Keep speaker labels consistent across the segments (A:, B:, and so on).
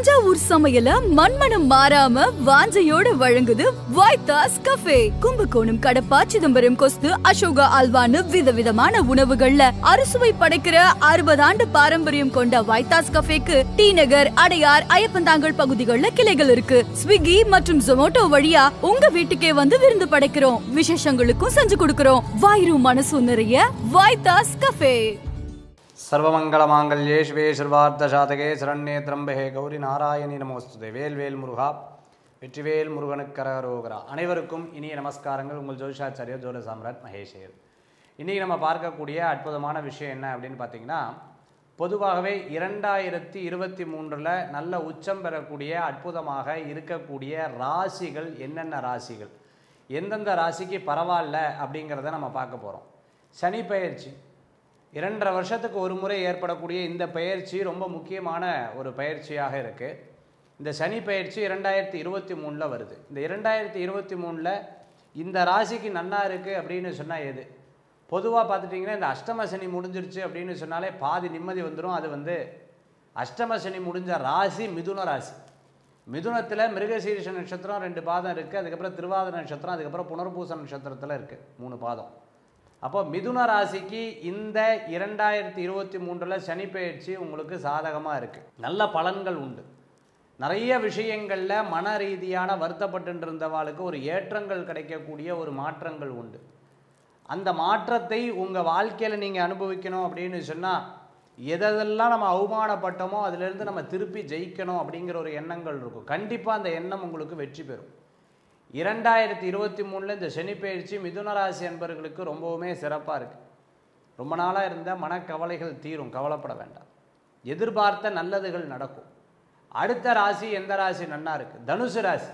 A: தஞ்சாவூர் சமையல மண்மனம் மாறாம வாஞ்சையோட வழங்குது வைத்தாஸ் கஃபே கும்பகோணம் கடப்பா சிதம்பரம் கொஸ்து அசோகா அல்வான்னு விதவிதமான உணவுகள்ல அறுசுவை படைக்கிற அறுபது ஆண்டு பாரம்பரியம் கொண்ட வைத்தாஸ் கஃபேக்கு டி நகர் அடையார் ஐயப்பந்தாங்கல் பகுதிகளில் கிளைகள் இருக்கு ஸ்விக்கி மற்றும் ஜொமோட்டோ வழியா உங்க வீட்டுக்கே வந்து விருந்து படைக்கிறோம் விசேஷங்களுக்கும் செஞ்சு கொடுக்கிறோம் வாயிரும் மனசும் நிறைய வைத்தாஸ் கஃபே
B: சர்வமங்கலமாங்கல்யே சிவே சர்வார்த்தசாதகே சரண்யே திரம்பகே கௌரி நாராயணி நமோஸ்துதே வேல்வேல் முருகா வெற்றிவேல் முருகனுக்கரகரோகரா அனைவருக்கும் இனிய நமஸ்காரங்கள் உங்கள் ஜோதிஷாச்சாரியர் ஜோட சாம்ராட் மகேஷேர் இன்றைக்கி நம்ம பார்க்கக்கூடிய அற்புதமான விஷயம் என்ன அப்படின்னு பார்த்தீங்கன்னா பொதுவாகவே இரண்டாயிரத்தி இருபத்தி மூன்றில் நல்ல உச்சம் பெறக்கூடிய அற்புதமாக இருக்கக்கூடிய ராசிகள் என்னென்ன ராசிகள் எந்தெந்த ராசிக்கு பரவாயில்ல அப்படிங்கிறத நம்ம பார்க்க போகிறோம் சனி பெயர்ச்சி இரண்டரை வருஷத்துக்கு ஒரு முறை ஏற்படக்கூடிய இந்த பயிற்சி ரொம்ப முக்கியமான ஒரு பயிற்சியாக இருக்குது இந்த சனி பயிற்சி இரண்டாயிரத்தி இருபத்தி மூணில் வருது இந்த இரண்டாயிரத்தி இருபத்தி மூணில் இந்த ராசிக்கு நன்னா இருக்குது அப்படின்னு சொன்னால் எது பொதுவாக பார்த்துட்டிங்கன்னா இந்த அஷ்டம சனி முடிஞ்சிருச்சு அப்படின்னு சொன்னாலே பாதி நிம்மதி வந்துடும் அது வந்து அஷ்டம சனி முடிஞ்ச ராசி மிதுன ராசி மிதுனத்தில் மிருகசீரிஷ நட்சத்திரம் ரெண்டு பாதம் இருக்குது அதுக்கப்புறம் திருவாதிர நட்சத்திரம் அதுக்கப்புறம் புனர்பூச நட்சத்திரத்தில் இருக்குது மூணு பாதம் அப்போ மிதுன ராசிக்கு இந்த இரண்டாயிரத்தி இருபத்தி மூன்றில் சனி பயிற்சி உங்களுக்கு சாதகமாக இருக்குது நல்ல பலன்கள் உண்டு நிறைய விஷயங்களில் மன ரீதியான வருத்தப்பட்டு இருந்தவாளுக்கு ஒரு ஏற்றங்கள் கிடைக்கக்கூடிய ஒரு மாற்றங்கள் உண்டு அந்த மாற்றத்தை உங்கள் வாழ்க்கையில் நீங்கள் அனுபவிக்கணும் அப்படின்னு சொன்னால் எதெல்லாம் நம்ம அவமானப்பட்டோமோ அதிலிருந்து நம்ம திருப்பி ஜெயிக்கணும் அப்படிங்கிற ஒரு எண்ணங்கள் இருக்கும் கண்டிப்பாக அந்த எண்ணம் உங்களுக்கு வெற்றி பெறும் இரண்டாயிரத்தி இருபத்தி மூணில் இந்த சனி பயிற்சி மிதுன ராசி அன்பர்களுக்கு ரொம்பவுமே சிறப்பாக இருக்குது ரொம்ப நாளாக இருந்த மனக்கவலைகள் தீரும் கவலைப்பட வேண்டாம் எதிர்பார்த்த நல்லதுகள் நடக்கும் அடுத்த ராசி எந்த ராசி நன்னா இருக்குது தனுசு ராசி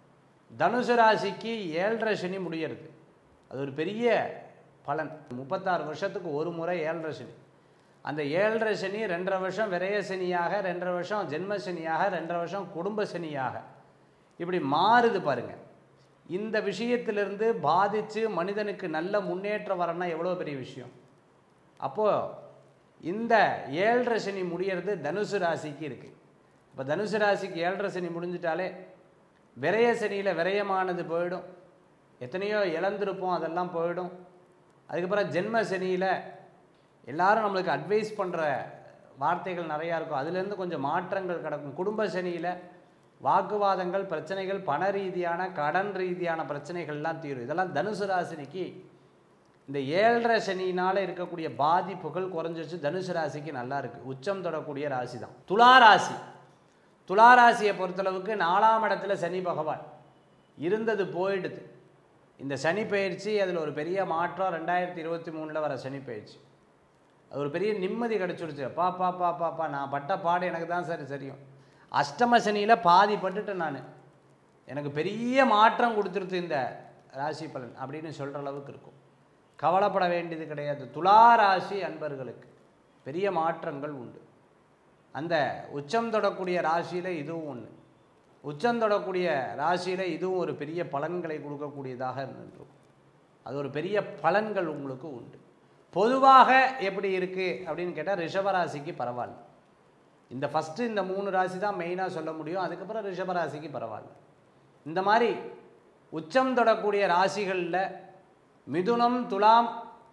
B: தனுசு ராசிக்கு ஏழரை சனி முடியறது அது ஒரு பெரிய பலன் முப்பத்தாறு வருஷத்துக்கு ஒரு முறை ஏழரை சனி அந்த ஏழரை சனி ரெண்டரை வருஷம் விரய சனியாக ரெண்டரை வருஷம் ஜென்ம சனியாக ரெண்டரை வருஷம் குடும்ப சனியாக இப்படி மாறுது பாருங்கள் இந்த விஷயத்திலிருந்து பாதித்து மனிதனுக்கு நல்ல முன்னேற்றம் வரணும்னா எவ்வளோ பெரிய விஷயம் அப்போது இந்த ஏழரை சனி முடியறது தனுசு ராசிக்கு இருக்குது இப்போ தனுசு ராசிக்கு ஏழரை சனி முடிஞ்சிட்டாலே விரய சனியில் விரயமானது போயிடும் எத்தனையோ இழந்திருப்போம் அதெல்லாம் போயிடும் அதுக்கப்புறம் ஜென்ம சனியில் எல்லாரும் நம்மளுக்கு அட்வைஸ் பண்ணுற வார்த்தைகள் நிறையா இருக்கும் அதுலேருந்து கொஞ்சம் மாற்றங்கள் கிடக்கும் குடும்ப சனியில் வாக்குவாதங்கள் பிரச்சனைகள் பண ரீதியான கடன் ரீதியான பிரச்சனைகள்லாம் தீரும் இதெல்லாம் தனுசு ராசினிக்கு இந்த ஏழரை சனியினால் இருக்கக்கூடிய பாதிப்புகள் குறைஞ்சிச்சு தனுசு ராசிக்கு நல்லா இருக்குது உச்சம் தொடக்கூடிய ராசி தான் துலா ராசி துலா ராசியை பொறுத்தளவுக்கு நாலாம் இடத்துல சனி பகவான் இருந்தது போயிடுது இந்த சனி பயிற்சி அதில் ஒரு பெரிய மாற்றம் ரெண்டாயிரத்தி இருபத்தி மூணில் வர சனி பயிற்சி அது ஒரு பெரிய நிம்மதி கிடச்சிருச்சு பா பா பா பாப்பா நான் பட்ட பாடு எனக்கு தான் சரி தெரியும் அஷ்டம சனியில் பாதி பட்டுட்டேன் நான் எனக்கு பெரிய மாற்றம் கொடுத்துருது இந்த ராசி பலன் அப்படின்னு சொல்கிற அளவுக்கு இருக்கும் கவலைப்பட வேண்டியது கிடையாது துலா ராசி அன்பர்களுக்கு பெரிய மாற்றங்கள் உண்டு அந்த உச்சம் தொடக்கூடிய ராசியில் இதுவும் ஒன்று உச்சம் தொடக்கூடிய ராசியில் இதுவும் ஒரு பெரிய பலன்களை கொடுக்கக்கூடியதாக இருந்துருக்கும் அது ஒரு பெரிய பலன்கள் உங்களுக்கு உண்டு பொதுவாக எப்படி இருக்குது அப்படின்னு கேட்டால் ரிஷபராசிக்கு பரவாயில்ல இந்த ஃபஸ்ட்டு இந்த மூணு ராசி தான் மெயினாக சொல்ல முடியும் அதுக்கப்புறம் ரிஷபராசிக்கு பரவாயில்ல இந்த மாதிரி உச்சம் தொடக்கூடிய ராசிகளில் மிதுனம் துலாம்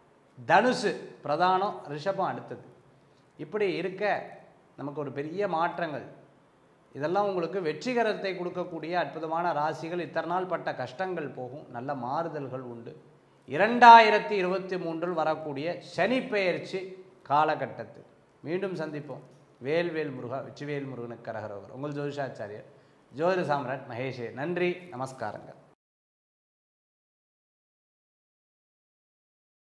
B: தனுசு பிரதானம் ரிஷபம் அடுத்தது இப்படி இருக்க நமக்கு ஒரு பெரிய மாற்றங்கள் இதெல்லாம் உங்களுக்கு வெற்றிகரத்தை கொடுக்கக்கூடிய அற்புதமான ராசிகள் இத்தனை நாள் பட்ட கஷ்டங்கள் போகும் நல்ல மாறுதல்கள் உண்டு இரண்டாயிரத்தி இருபத்தி மூன்றில் வரக்கூடிய சனி பெயர்ச்சி காலகட்டத்தில் மீண்டும் சந்திப்போம் வேல்வேல் முருகா வெற்றிவேல் முருகனுக்கு கரகரவர் உங்கள் ஜோதிஷாச்சாரியர் ஜோதிட சாம்ராட் மகேஷே நன்றி நமஸ்காரங்கள்